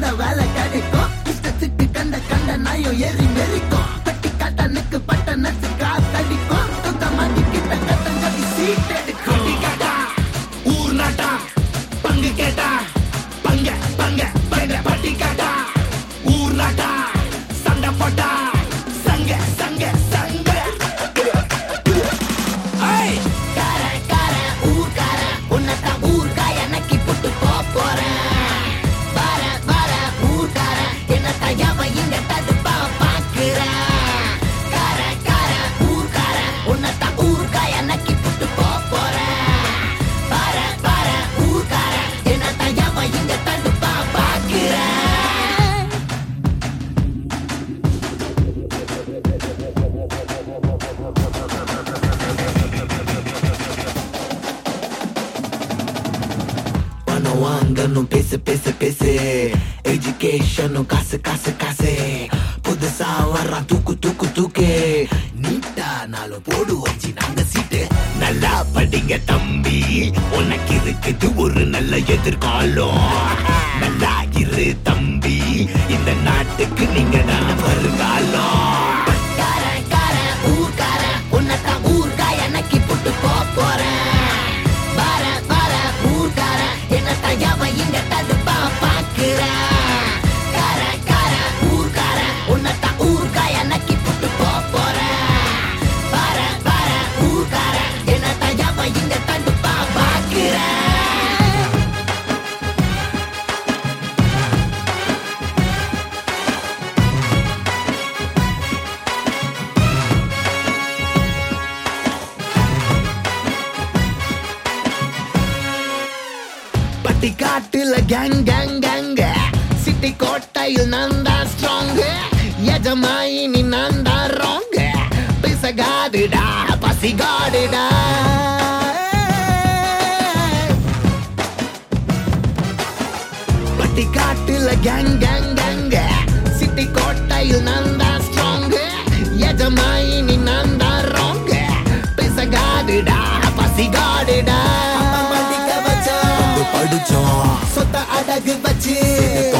அந்த வேலை கிடைக்கும் இஷ்டத்துக்கு கண்ட கண்ட நாயும் ஏறி மெரிக்கும் பட்டி காட்டனுக்கு பட்ட நச்சு காத்தடிக்கும் தொத்த மாட்டி கிட்ட கட்டஞ்சொல்லி சீட் எடுக்கும் கேட்டா ஊர் நாட்டா பங்கு கேட்டா பங்க பங்க பங்க பட்டி கேட்டா ஊர் நாட்டா சண்டை போட்டா சங்க சங்க சங்க ஐய் கார கார ஊர்கார உன்னதான் ஊர்காய நக்கி புட்டு போறேன் வர வர ஊர்கார என்னத்தான் எவ இங்க தடுப்பா பாக்குறேன் கார கார ஊர்கார உன்னதான் ஊர்காய நக்கி புட்டு போறேன் வர வர ஊர்கார என்னத்தான் எவ இங்க தடுப்பா பாக்குறேன் பணம் வாங்கணும் பேசு பேசு பேசு எஜுகேஷனும் காசு காசு காசு புதுசா வர்றான் தூக்கு தூக்கு தூக்கு நீட்டா நாளும் போடு வச்சு நாங்க சீட்டு நல்லா படிங்க தம்பி உனக்கு இருக்குது ஒரு நல்ல எதிர்காலம் நல்லா இரு தம்பி இந்த நாட்டுக்கு நீங்க தான் வருங்காலம் கார கார ஊர்கார உன்னதான் ஊர்காய நக்கி புட்டு போறேன் வர வர ஊர்கார என்னத்தான் எவ இங்க தடுப்பா பாக்குறேன் கார கார ஊர்கார உன்னதான் ஊர்காய நக்கி புட்டு போறேன் வர வர ஊர்கார என்னத்தான் எவ இங்க தடுப்பா பாக்குறேன் பட்டி காட்டுல கேங் கேங் கேங்க சிட்டி கோட்டையில் நான் தான் ஸ்ட்ராங் எஜமாயினி நான் தான் ராங் பிசகாடுடா பசிகாடுடா பட்டி காட்டுல கேங் கேங் கேங்க சிட்டி கோட்டையில் நான் தான் ஸ்ட்ராங் எஜமாயினி நான் தான் ராங் பிசகாடுடா பசிகாடுடா படிக்க வச்சோம் படிச்சோம் சொத்த அடகு வச்சு